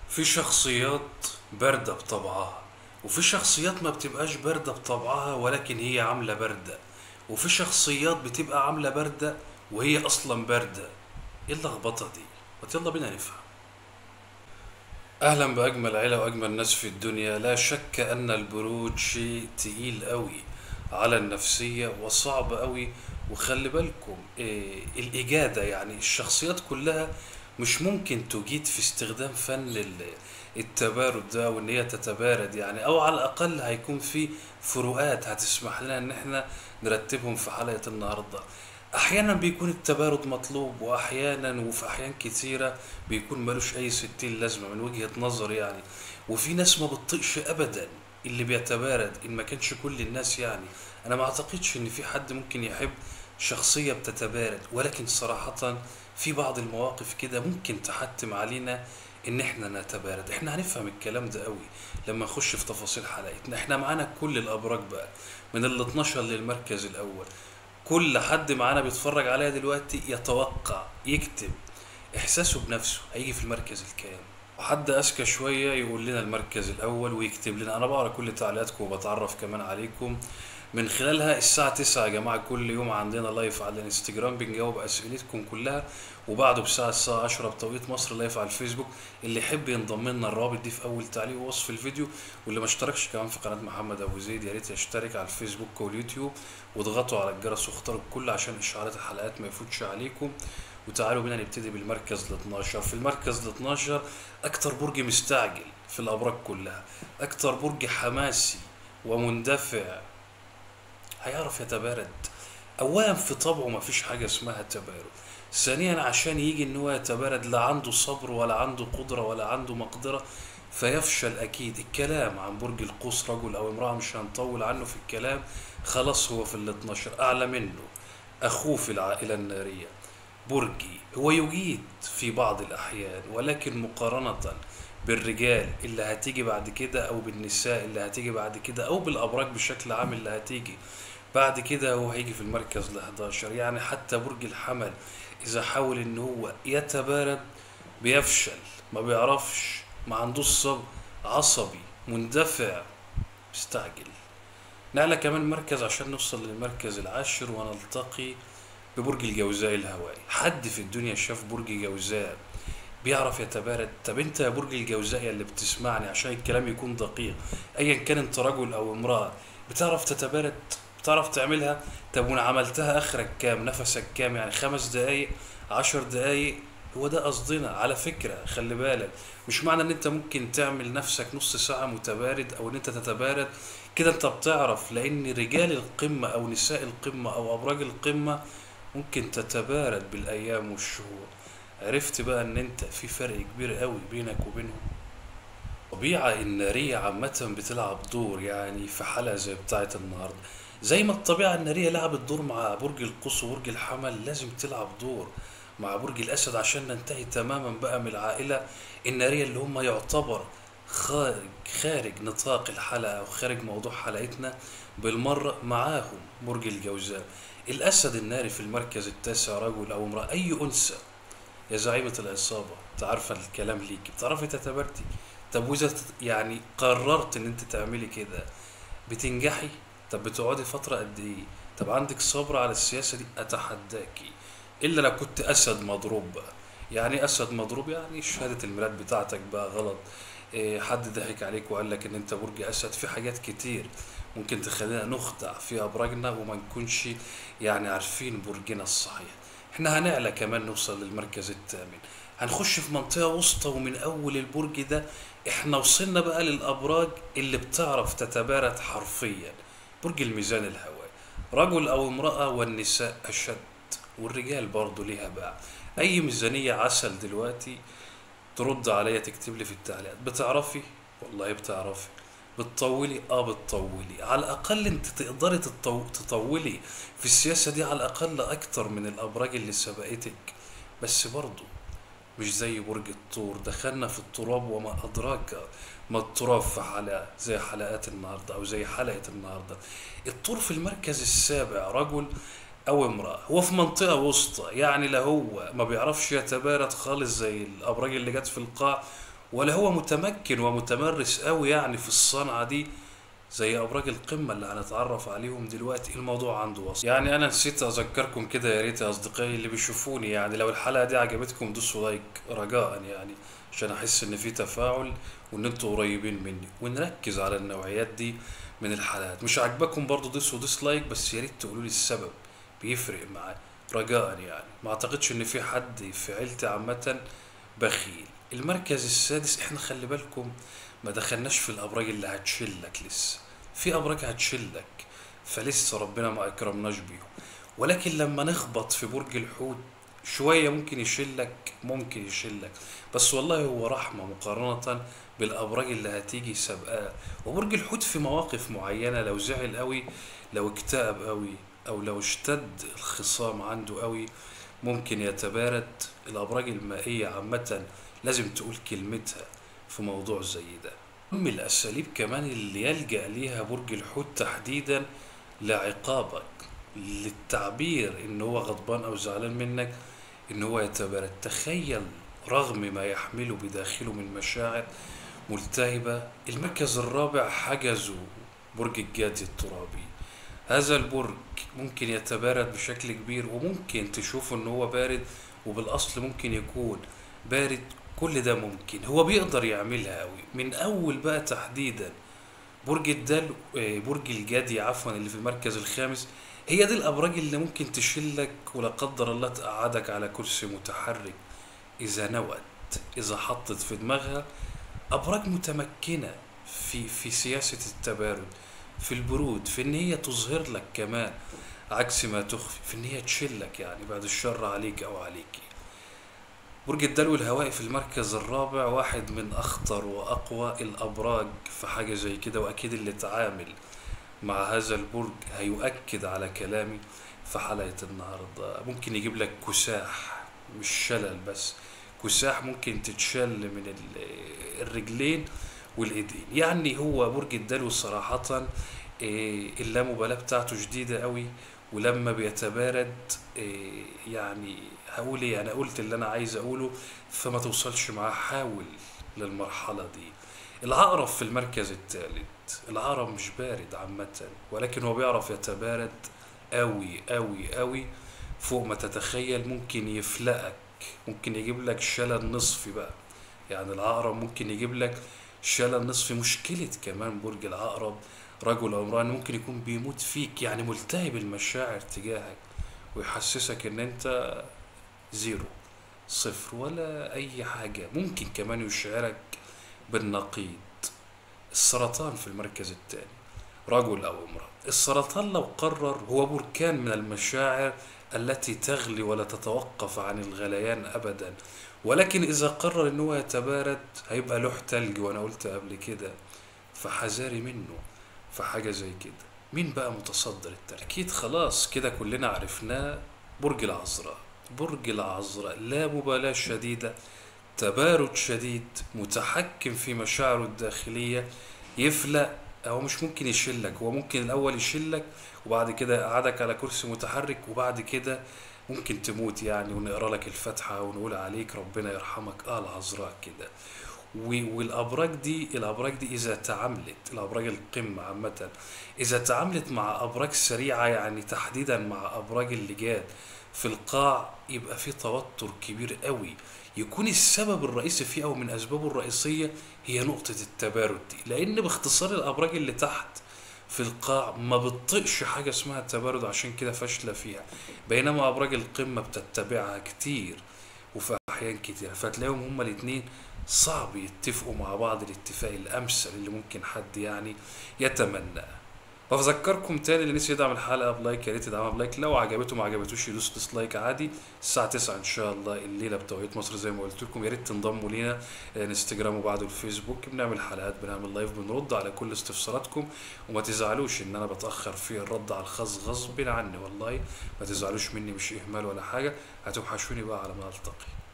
في شخصيات باردة بطبعها وفي شخصيات ما بتبقاش باردة بطبعها ولكن هي عاملة باردة وفي شخصيات بتبقى عاملة باردة وهي أصلا باردة ايه اللخبطة دي؟ ما يلا بينا نفهم أهلا بأجمل عيلة وأجمل ناس في الدنيا لا شك أن البرود شيء تقيل قوي على النفسية وصعب قوي وخلي بالكم إيه الإجادة يعني الشخصيات كلها مش ممكن تجيد في استخدام فن ال- التبارد ده وإن هي تتبارد يعني أو على الأقل هيكون في فروقات هتسمح لنا إن إحنا نرتبهم في حلقة النهاردة احيانا بيكون التبارد مطلوب واحيانا وفي احيان كتيره بيكون ملوش اي ستين لازمه من وجهه نظري يعني وفي ناس ما بتطيقش ابدا اللي بيتبارد ان ما كانش كل الناس يعني انا ما اعتقدش ان في حد ممكن يحب شخصيه بتتبارد ولكن صراحه في بعض المواقف كده ممكن تحتم علينا ان احنا نتبارد احنا هنفهم الكلام ده قوي لما نخش في تفاصيل حلقتنا احنا معانا كل الابراج بقى من ال 12 للمركز الاول كل حد معانا بيتفرج عليا دلوقتي يتوقع يكتب احساسه بنفسه هيجي في المركز الكام وحد اذكى شويه يقول لنا المركز الاول ويكتب لنا انا بقرا كل تعليقاتكم وبتعرف كمان عليكم من خلالها الساعة 9 يا جماعة كل يوم عندنا لايف على الانستجرام بنجاوب أسئلتكم كلها وبعده بساعة الساعة 10 بتوقيت مصر لايف على الفيسبوك اللي يحب ينضم لنا الرابط دي في أول تعليق ووصف الفيديو واللي ما اشتركش كمان في قناة محمد أبو زيد يا ريت يشترك على الفيسبوك واليوتيوب واضغطوا على الجرس واختاروا الكل عشان إشعارات الحلقات ما يفوتش عليكم وتعالوا بينا نبتدي بالمركز ال 12 في المركز ال 12 أكتر برج مستعجل في الأبراج كلها أكتر برج حماسي ومندفع هيعرف يتبارد اولا في طبعه ما فيش حاجه اسمها تبارد ثانيا عشان يجي ان هو يتبارد لا عنده صبر ولا عنده قدره ولا عنده مقدره فيفشل اكيد الكلام عن برج القوس رجل او امراه مش هنطول عنه في الكلام خلاص هو في ال 12 اعلى منه اخوه في العائله الناريه برجي هو يجيد في بعض الأحيان ولكن مقارنة بالرجال اللي هتيجي بعد كده أو بالنساء اللي هتيجي بعد كده أو بالأبراج بشكل عام اللي هتيجي بعد كده هو هيجي في المركز ال 11 يعني حتى برج الحمل إذا حاول إن هو يتبارد بيفشل ما بيعرفش ما عندوش صبر عصبي مندفع مستعجل نعلى كمان مركز عشان نوصل للمركز العاشر ونلتقي ببرج الجوزاء الهوائي حد في الدنيا شاف برج جوزاء بيعرف يتبارد طب انت يا برج الجوزاء يا اللي بتسمعني عشان الكلام يكون دقيق ايا كان انت رجل او امرأة بتعرف تتبارد بتعرف تعملها طب وانا عملتها اخرك كام نفسك كام يعني خمس دقايق عشر دقايق هو ده قصدنا على فكرة خلي بالك مش معنى ان انت ممكن تعمل نفسك نص ساعة متبارد او ان انت تتبارد كده انت بتعرف لان رجال القمة او نساء القمة او ابراج القمة ممكن تتبارد بالايام والشهور عرفت بقى ان انت في فرق كبير قوي بينك وبينهم الطبيعة النارية عامة بتلعب دور يعني في حلقة زي بتاعة النهاردة زي ما الطبيعة النارية لعبت دور مع برج القوس وبرج الحمل لازم تلعب دور مع برج الأسد عشان ننتهي تماما بقى من العائلة النارية اللي هم يعتبر خارج خارج نطاق الحلقة أو خارج موضوع حلقتنا بالمرة معاهم برج الجوزاء الأسد الناري في المركز التاسع رجل أو امرأة أي أنثى يا زعيمة العصابة تعرف الكلام ليك بتعرفي تتبرتي طب وإذا تت- يعني قررت إن أنت تعملي كده بتنجحي طب بتقعدي فترة قد إيه طب عندك صبر على السياسة دي أتحداكي إلا لو كنت أسد مضروب بقى يعني أسد مضروب يعني شهادة الميلاد بتاعتك بقى غلط إيه، حد ضحك عليك وقال لك إن أنت برج أسد في حاجات كتير ممكن تخلينا نخدع في أبراجنا وما نكونش يعني عارفين برجنا الصحيح احنا هنعلى كمان نوصل للمركز الثامن هنخش في منطقة وسطى ومن أول البرج ده احنا وصلنا بقى للأبراج اللي بتعرف تتبارد حرفيا برج الميزان الهوائي رجل أو امرأة والنساء أشد والرجال برضو ليها باع أي ميزانية عسل دلوقتي ترد عليا تكتب لي في التعليقات بتعرفي والله بتعرفي بتطولي اه بتطولي على الاقل انت تقدري تطو... تطولي في السياسة دي على الاقل اكتر من الابراج اللي سبقتك بس برضو مش زي برج الثور دخلنا في التراب وما ادراك ما التراب في حلقة زي حلقات النهاردة او زي حلقة النهاردة الثور في المركز السابع رجل او امرأة هو في منطقة وسطى يعني لا هو ما بيعرفش يتبارد خالص زي الابراج اللي جت في القاع ولا هو متمكن ومتمرس قوي يعني في الصنعة دي زي ابراج القمة اللي هنتعرف عليهم دلوقتي الموضوع عنده وصل يعني انا نسيت اذكركم كده يا ريت يا اصدقائي اللي بيشوفوني يعني لو الحلقة دي عجبتكم دوسوا لايك رجاء يعني عشان احس ان في تفاعل وان انتوا قريبين مني ونركز على النوعيات دي من الحلقات مش عاجباكم برضو دوسوا ديسلايك بس يا ريت تقولوا لي السبب بيفرق معايا رجاء يعني ما اعتقدش ان في حد في عيلتي عامة بخيل المركز السادس احنا خلي بالكم ما دخلناش في الابراج اللي هتشلك لسه في ابراج هتشلك فلسه ربنا ما اكرمناش بيهم ولكن لما نخبط في برج الحوت شوية ممكن يشلك ممكن يشلك بس والله هو رحمة مقارنة بالأبراج اللي هتيجي سابقاه وبرج الحوت في مواقف معينة لو زعل قوي لو اكتئب قوي أو لو اشتد الخصام عنده قوي ممكن يتبارد الأبراج المائية عامة لازم تقول كلمتها في موضوع زي ده من الأساليب كمان اللي يلجأ ليها برج الحوت تحديدا لعقابك للتعبير ان هو غضبان او زعلان منك ان هو يتبارد تخيل رغم ما يحمله بداخله من مشاعر ملتهبة المركز الرابع حجزه برج الجدي الترابي هذا البرج ممكن يتبارد بشكل كبير وممكن تشوفه ان هو بارد وبالاصل ممكن يكون بارد كل ده ممكن هو بيقدر يعملها قوي من اول بقى تحديدا برج الدلو آه، برج الجدي عفوا اللي في المركز الخامس هي دي الابراج اللي ممكن تشلك ولا قدر الله تقعدك على كرسي متحرك اذا نوت اذا حطت في دماغها ابراج متمكنه في في سياسه التبارد في البرود في ان هي تظهر لك كمان عكس ما تخفي في ان هي تشلك يعني بعد الشر عليك او عليكي برج الدلو الهوائي في المركز الرابع واحد من اخطر واقوى الابراج في حاجه زي كده واكيد اللي تعامل مع هذا البرج هيؤكد على كلامي في حلقه النهارده ممكن يجيب لك كساح مش شلل بس كساح ممكن تتشل من ال- الرجلين والايدين يعني هو برج الدلو صراحه إيه، اللامبالاه بتاعته شديده قوي ولما بيتبارد إيه، يعني هقول ايه انا قلت اللي انا عايز اقوله فما توصلش معاه حاول للمرحله دي العقرب في المركز الثالث العقرب مش بارد عامه ولكن هو بيعرف يتبارد قوي قوي قوي فوق ما تتخيل ممكن يفلقك ممكن يجيب لك شلل نصفي بقى يعني العقرب ممكن يجيب لك شلل نصفي مشكلة كمان برج العقرب رجل أو امرأة إن ممكن يكون بيموت فيك يعني ملتهب المشاعر تجاهك ويحسسك ان انت زيرو صفر ولا اي حاجة ممكن كمان يشعرك بالنقيض السرطان في المركز الثاني رجل او امرأة السرطان لو قرر هو بركان من المشاعر التي تغلي ولا تتوقف عن الغليان ابدا ولكن اذا قرر ان هو يتبارد هيبقى له تلج وانا قلت قبل كده فحذاري منه في حاجة زي كده مين بقى متصدر التركيد خلاص كده كلنا عرفناه برج العذراء برج العذراء لا مبالاة شديدة تبارد شديد متحكم في مشاعره الداخلية يفلق هو مش ممكن يشلك هو ممكن الأول يشلك وبعد كده يقعدك على كرسي متحرك وبعد كده ممكن تموت يعني ونقرا لك الفاتحة ونقول عليك ربنا يرحمك اه العذراء كده و- والابراج دي الابراج دي اذا تعاملت الابراج القمه عامه اذا تعاملت مع ابراج سريعه يعني تحديدا مع ابراج اللجان في القاع يبقى في توتر كبير قوي يكون السبب الرئيسي فيه او من اسبابه الرئيسيه هي نقطه التبارد دي لان باختصار الابراج اللي تحت في القاع ما بتطقش حاجه اسمها التبارد عشان كده فاشله فيها بينما ابراج القمه بتتبعها كتير وفي احيان كتير فتلاقيهم هما الاتنين صعب يتفقوا مع بعض الاتفاق الامثل اللي ممكن حد يعني يتمناه بفذكركم تاني اللي نسي يدعم الحلقه بلايك يا ريت يدعمها بلايك لو عجبته ما عجبتوش يدوس ديسلايك عادي الساعه 9 ان شاء الله الليله بتوقيت مصر زي ما قلت لكم يا ريت تنضموا لينا انستجرام وبعده الفيسبوك بنعمل حلقات بنعمل لايف بنرد على كل استفساراتكم وما تزعلوش ان انا بتاخر في الرد على الخاص غصب عني والله ما تزعلوش مني مش اهمال ولا حاجه هتوحشوني بقى على ما التقي